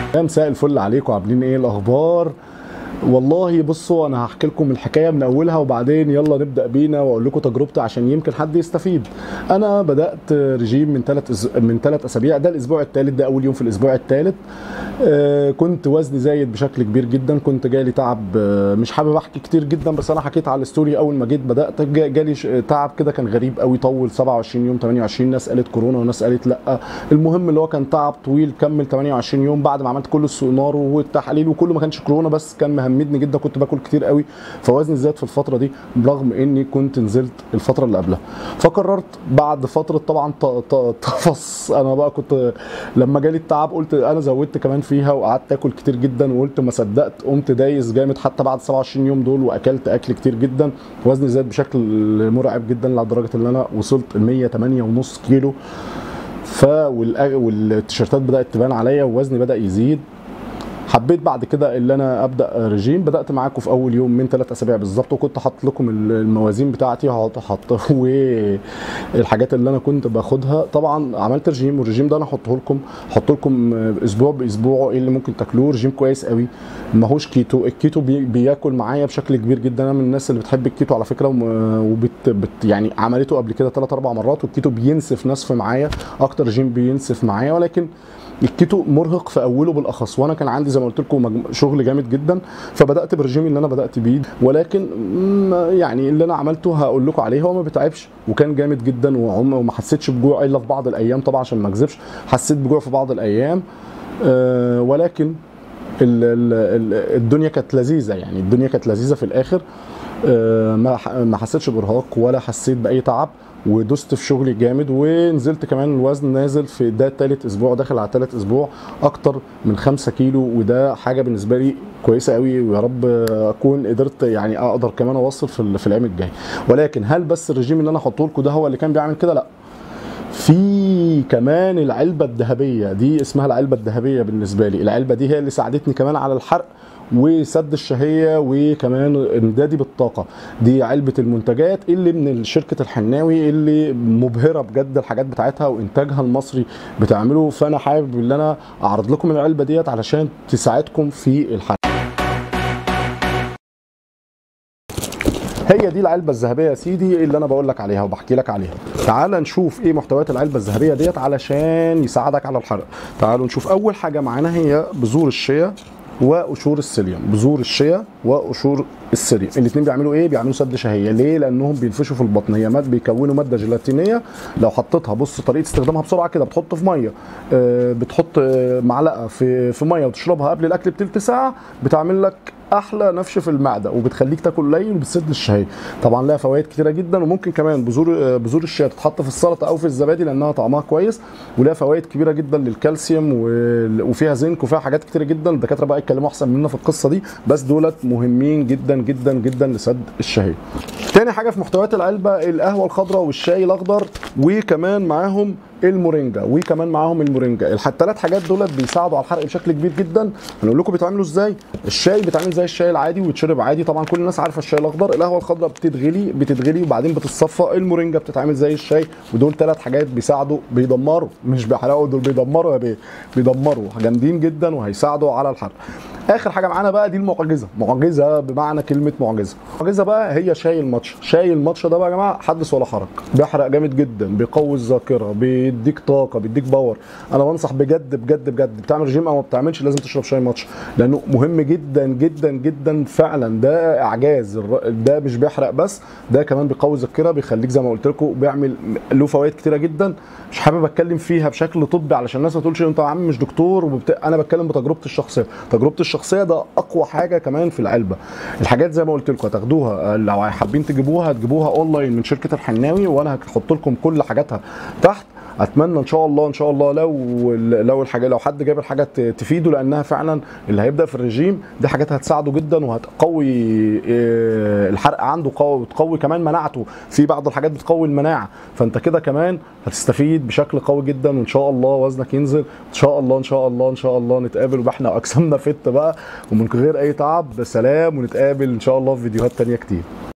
يا مساء الفل عليكم عاملين ايه الاخبار والله بصوا انا هحكي لكم الحكايه من اولها وبعدين يلا نبدا بينا واقول لكم تجربتي عشان يمكن حد يستفيد انا بدات رجيم من ثلاث أز... من ثلاث اسابيع ده الاسبوع الثالث ده اول يوم في الاسبوع الثالث آه كنت وزني زايد بشكل كبير جدا كنت جالي تعب آه مش حابب احكي كتير جدا بس انا حكيت على الستوري اول ما جيت بدات جا- جالي ش- تعب كده كان غريب قوي طول 27 يوم 28 ناس قالت كورونا وناس قالت لا المهم اللي هو كان تعب طويل كمل 28 يوم بعد ما عملت كل السونار والتحاليل وكله ما كانش كورونا بس كان مهمدني جدا كنت باكل كتير قوي فوزني زاد في الفتره دي برغم اني كنت نزلت الفتره اللي قبلها فقررت بعد فتره طبعا ط- ط- تفص انا بقى كنت لما جالي التعب قلت انا زودت كمان فيها وقعدت اكل كتير جدا وقلت ما صدقت قمت دايس جامد حتى بعد 27 يوم دول واكلت اكل كتير جدا وزني زاد بشكل مرعب جدا لدرجه ان انا وصلت 108 ونص كيلو ف والأ- والتيشيرتات بدات تبان عليا ووزني بدا يزيد حبيت بعد كده اللي انا ابدا رجيم بدات معاكم في اول يوم من ثلاث اسابيع بالظبط وكنت حاطط لكم الموازين بتاعتي وهحط حط والحاجات اللي انا كنت باخدها طبعا عملت رجيم والرجيم ده انا هحطه لكم احط لكم اسبوع باسبوعه ايه اللي ممكن تاكلوه رجيم كويس قوي ماهوش كيتو الكيتو بي بياكل معايا بشكل كبير جدا انا من الناس اللي بتحب الكيتو على فكره وم- وبت بت يعني عملته قبل كده ثلاث اربع مرات والكيتو بينسف نسف معايا اكتر رجيم بينسف معايا ولكن الكيتو مرهق في اوله بالاخص وانا كان عندي زي ما قلت لكم مجم- شغل جامد جدا فبدات بالرجيم اللي انا بدات بيه ولكن مم، يعني اللي انا عملته هقول لكم عليه هو ما بيتعبش وكان جامد جدا وعم وما حسيتش بجوع الا في بعض الايام طبعا عشان ما اكذبش حسيت بجوع في بعض الايام آه ولكن ال- ال- ال- الدنيا كانت لذيذه يعني الدنيا كانت لذيذه في الاخر آه، ما ح- ما حسيتش بارهاق ولا حسيت باي تعب ودست في شغلي جامد ونزلت كمان الوزن نازل في ده تالت اسبوع داخل على تالت اسبوع اكتر من خمسة كيلو وده حاجه بالنسبه لي كويسه قوي ويا رب اكون قدرت يعني اقدر كمان اوصل في ال- في الايام الجايه ولكن هل بس الرجيم اللي انا احطه لكم ده هو اللي كان بيعمل كده لا في كمان العلبة الذهبية دي اسمها العلبة الذهبية بالنسبة لي العلبة دي هي اللي ساعدتني كمان على الحرق وسد الشهية وكمان امدادي بالطاقة دي علبة المنتجات اللي من شركة الحناوي اللي مبهرة بجد الحاجات بتاعتها وانتاجها المصري بتعمله فانا حابب ان انا اعرض لكم العلبة ديت علشان تساعدكم في الحرق هي دي العلبه الذهبيه يا سيدي اللي انا بقول لك عليها وبحكي لك عليها تعال نشوف ايه محتويات العلبه الذهبيه ديت علشان يساعدك على الحرق تعالوا نشوف اول حاجه معانا هي بذور الشيا وقشور السيليوم بذور الشيا وقشور السيليوم الاثنين بيعملوا ايه بيعملوا سد شهيه ليه لانهم بينفشوا في البطن هي ماد بيكونوا ماده جيلاتينيه لو حطيتها بص طريقه استخدامها بسرعه كده بتحط في ميه آه، بتحط آه، معلقه في في ميه وتشربها قبل الاكل بتلت ساعه بتعمل لك احلى نفش في المعده وبتخليك تاكل قليل وبتسد الشهيه طبعا لها فوائد كتيره جدا وممكن كمان بذور بذور الشيا تتحط في السلطه او في الزبادي لانها طعمها كويس ولها فوائد كبيره جدا للكالسيوم وال- وفيها زنك وفيها حاجات كتيره جدا الدكاتره بقى يتكلموا احسن مننا في القصه دي بس دولت مهمين جدا جدا جدا لسد الشهيه تاني حاجه في محتويات العلبه القهوه الخضراء والشاي الاخضر وكمان معاهم المورينجا وكمان معاهم المورينجا الثلاث حاجات دولت بيساعدوا على الحرق بشكل كبير جدا هنقول لكم بيتعملوا ازاي الشاي بيتعمل زي الشاي العادي ويتشرب عادي طبعا كل الناس عارفه الشاي الاخضر القهوه الخضراء بتتغلي بتتغلي وبعدين بتتصفى المورينجا بتتعمل زي الشاي ودول ثلاث حاجات بيساعدوا بيدمروا مش بيحرقوا دول بيدمروا يا بيه بيدمروا جامدين جدا وهيساعدوا على الحرق اخر حاجه معانا بقى دي المعجزه معجزه بمعنى كلمه معجزه معجزه بقى هي شاي الماتش شاي الماتش ده بقى يا جماعه حدث ولا حرج بيحرق جامد جدا بيقوي الذاكره بيديك طاقه بيديك باور انا بنصح بجد بجد بجد بتعمل رجيم او ما بتعملش لازم تشرب شاي ماتش لانه مهم جدا جدا جدا فعلا ده اعجاز الر- ده مش بيحرق بس ده كمان بيقوي الذاكره بيخليك زي ما قلت لكم بيعمل له فوائد كتيره جدا مش حابب اتكلم فيها بشكل طبي علشان الناس ما تقولش انت يا عم مش دكتور وبت... انا بتكلم بتجربتي الشخصيه تجربتي الشخصيه ده اقوى حاجه كمان في العلبه الحاجات زي ما قلت لكم هتاخدوها لو حابين تجيبوها هتجيبوها اونلاين من شركه الحناوي وانا هحط لكم كل حاجاتها تحت اتمنى ان شاء الله ان شاء الله لو لو الحاجه لو حد جاب الحاجه ت- تفيده لانها فعلا اللي هيبدا في الرجيم دي حاجات هتساعده جدا وهتقوي آه، الحرق عنده قوي وتقوي كمان مناعته في بعض الحاجات بتقوي المناعه فانت كده كمان هتستفيد بشكل قوي جدا وان شاء الله وزنك ينزل ان شاء الله ان شاء الله ان شاء الله نتقابل واحنا اجسامنا فت بقى ومن غير اي تعب سلام ونتقابل ان شاء الله في فيديوهات تانية كتير